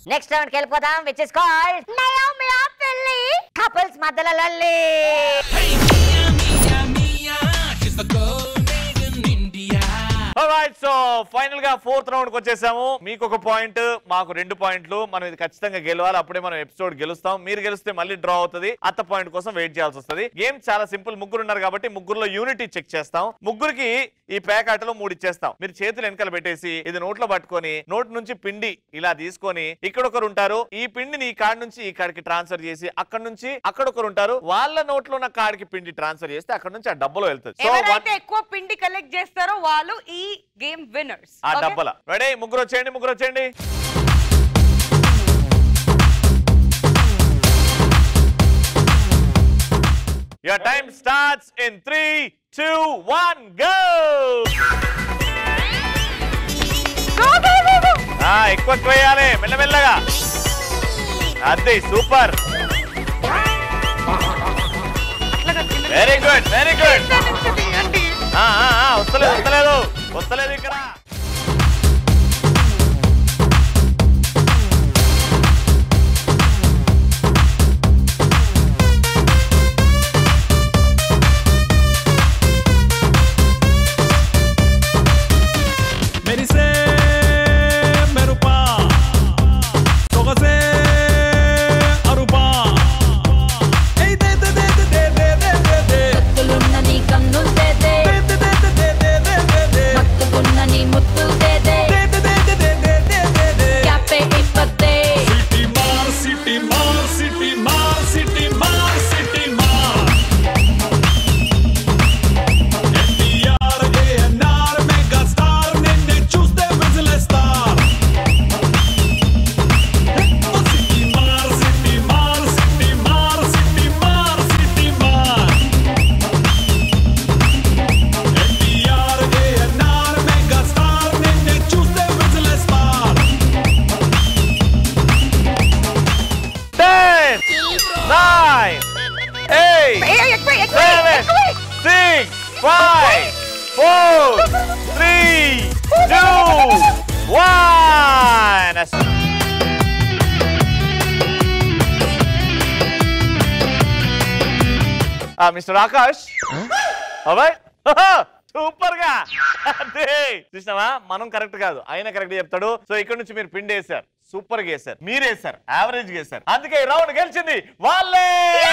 Next round కి వెళ్ళిపోదాం which is called పెళ్లి కపుల్స్ మధ్యలో లల్లి రైట్ సో ఫైనల్ గా ఫోర్త్ రౌండ్ కి వచ్చేసాము మీకు ఒక పాయింట్ మాకు రెండు పాయింట్లు మనం ఇది ఖచ్చితంగా గెలవాలి అప్పుడే మనం ఎపిసోడ్ గెలుస్తాం మీరు గెలిస్తే మళ్ళీ డ్రా అవుతుంది అత్త పాయింట్ కోసం వెయిట్ చేయాల్సి వస్తుంది గేమ్ చాలా సింపుల్ ముగ్గురు ఉన్నారు కాబట్టి ముగ్గురులో యూనిటీ చెక్ చేస్తాం ముగ్గురికి ఈ ప్యాకెట్లో మూడు ఇచ్చేస్తాం మీరు చేతులు వెనకాల పెట్టేసి ఇది నోట్లో పట్టుకొని నోట్ నుంచి పిండి ఇలా తీసుకొని ఇక్కడ ఒకరు ఉంటారు ఈ పిండిని ఈ కాడ్ నుంచి ఈ కాడికి ట్రాన్స్ఫర్ చేసి అక్కడ నుంచి అక్కడ ఒకరు ఉంటారు వాళ్ళ నోట్లో ఉన్న కాడికి పిండి ట్రాన్స్ఫర్ చేస్తే అక్కడ నుంచి ఆ డబ్బులో వెళ్తుంది సో ఎవరైతే ఎక్కువ పిండి కలెక్ట్ చేస్తారో వాళ్ళు ఈ గేమ్ విన్నర్స్ ఆ డబ్బల రెడీ ముగ్గురు వచ్చేయండి ముగ్గురు వచ్చేయండి Your time starts in three, two, one, go! ఆ, ఎక్కువ ఎక్కువ వేయాలి మెల్లమెల్లగా అది super very good very good వస్తలేదు వస్తలేదు వస్తలేదు ఇక్కడ మెరిసే మెరుపా సొగసే అరుపా ఏయ్ దే దే దే దే దే దే దే దే ముత్తులున్న నీ కన్నులు తేదే దే దే దే దే దే దే దే దే మత్తుకున్న నీ ముత్తులు తేదే దే దే దే దే దే దే దే దే క్యాపే ఇప్పతే సిటీ మార్ సిటీ మార్ సిటీ మార్ సిటీ మార్ సిటీ మార్ ఎన్టీఆర్ ఏఎన్ఆర్ మెగా స్టార్ నిన్నే చూస్తే విజిలేస్తార్ ఓ సిటీ మార్ సిటీ మార్ సిటీ మార్ సిటీ మార్ సిటీ మార్ ఎన్టీఆర్ ఏఎన్ఆర్ మెగా స్టార్ నిన్నే చూస్తే విజిలేస్తార్ ten, nine, eight, seven, six, five, four, three, two, one. Mister Akash super గా అదే చూసినావా మనం కరెక్ట్ కాదు ఆయన కరెక్ట్ చెప్తాడు సో ఇక్కడ నుంచి మీరు పిండి వేశారు సూపర్ గా వేశారు మీరు వేశారు యావరేజ్ గా వేశారు అందుకే ఈ రౌండ్ గెలిచింది వాళ్ళే